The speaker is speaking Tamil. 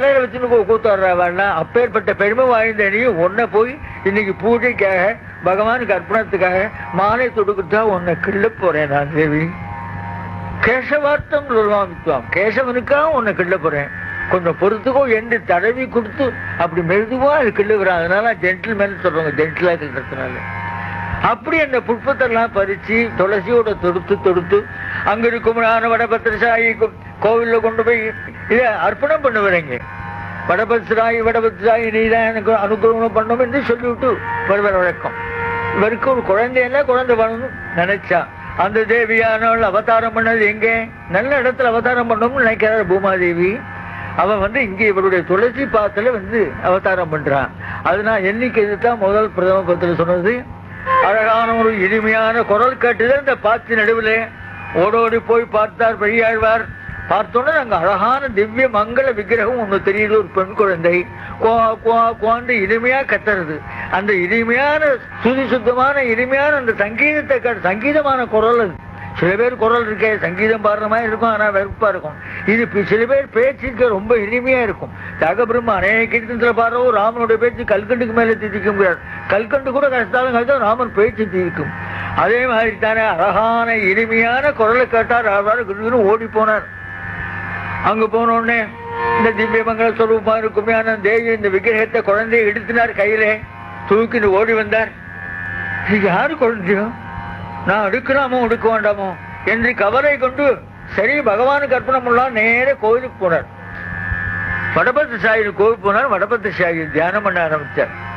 தலையில வச்சுன்னு கூத்தாடுறவாள்னா அப்பேற்பட்ட பெருமை வாய்ந்த நீ உன்னை போய் இன்னைக்கு பூஜைக்காக பகவானுக்கு அர்ப்பணத்துக்காக மாலை தொடுக்கிட்டா உன்னை கிள்ள போறேன் நான் தேவி கேசவார்த்தம் வித்வாம் கேசவனுக்காக உன்னை கிள்ள போறேன் கொஞ்சம் பொறுத்துக்கோ என்று தடவி கொடுத்து அப்படி மெதுவா அது கிள்ளுகிறான் அதனால ஜென்டில்மேன் சொல்றாங்க ஜென்டிலா கிள்றதுனால அப்படி அந்த புஷ்பத்தெல்லாம் பறிச்சு துளசியோட தொடுத்து தொடுத்து அங்க இருக்கும் வடபத்திரசாயி கோ- கோவில்ல கொண்டு போய் இதை அர்ப்பணம் பண்ணுவாங்க வடபத்திராயி வடபத்திராயி நீதான் எனக்கு அனுகிரகம் பண்ணும் என்று சொல்லிவிட்டு வருவர் வழக்கம் இவருக்கு ஒரு குழந்தையில குழந்தை வேணும்னு நினைச்சா அந்த தேவியானவள் அவதாரம் பண்ணது எங்கே நல்ல இடத்துல அவதாரம் பண்ணணும்னு நினைக்கிறார் பூமாதேவி அவ வந்து இங்க இவருடைய துளசி பாத்துல வந்து அவதாரம் பண்றான் அதனால என்னைக்கு இதுதான் முதல் பிரதம பத்திர சொன்னது அழகான ஒரு இனிமையான குரல் கேட்டுதான் இந்த பாத்து நடுவில் ஓடோடி போய் பார்த்தார் பெரியாழ்வார் பார்த்தோன்னே அங்க அழகான திவ்ய மங்கள விக்கிரகம் ஒண்ணு தெரியுது ஒரு பெண் குழந்தை குவா குவா குவான்னு இனிமையா கத்துறது அந்த இனிமையான சுதி சுத்தமான இனிமையான அந்த சங்கீதத்தை கே- சங்கீதமான குரல் அது சில பேர் குரல் இருக்கே சங்கீதம் பாடுற மாதிரி இருக்கும் ஆனா வெறுப்பா இருக்கும் இது பி- சில பேர் பேச்சுக்கு ரொம்ப இனிமையா இருக்கும் தகபிரம்ம அநேக கீர்த்தனத்துல பாடுறவும் ராமனுடைய பேச்சு கல்கண்டுக்கு மேல திதிக்க முடியாது கல்கண்டு கூட கஷ்டாலும் கஷ்டம் ராமன் பேச்சு திதிக்கும் அதே மாதிரி தானே அழகான இனிமையான குரலை கேட்டார் ராவணன் குருகுரு ஓடி போனார் அங்க போன உடனே இந்த திவ்ய மங்கள ஸ்வரூபமா இருக்குமையான தேவி இந்த விக்கிரகத்தை குழந்தையை எடுத்தினார் கையிலே தூக்கிட்டு ஓடி வந்தார் இது யாரு குழந்தையோ நான் எடுக்கலாமோ எடுக்க வேண்டாமோ என்று கவலை கொண்டு சரி பகவானுக்கு அர்ப்பணம் பண்ணலாம் நேர கோயிலுக்கு போனார் வடபத்திர சாயி கோவில் போனார் வடபத்திர சாயி தியானம் பண்ண ஆரம்பிச்சார்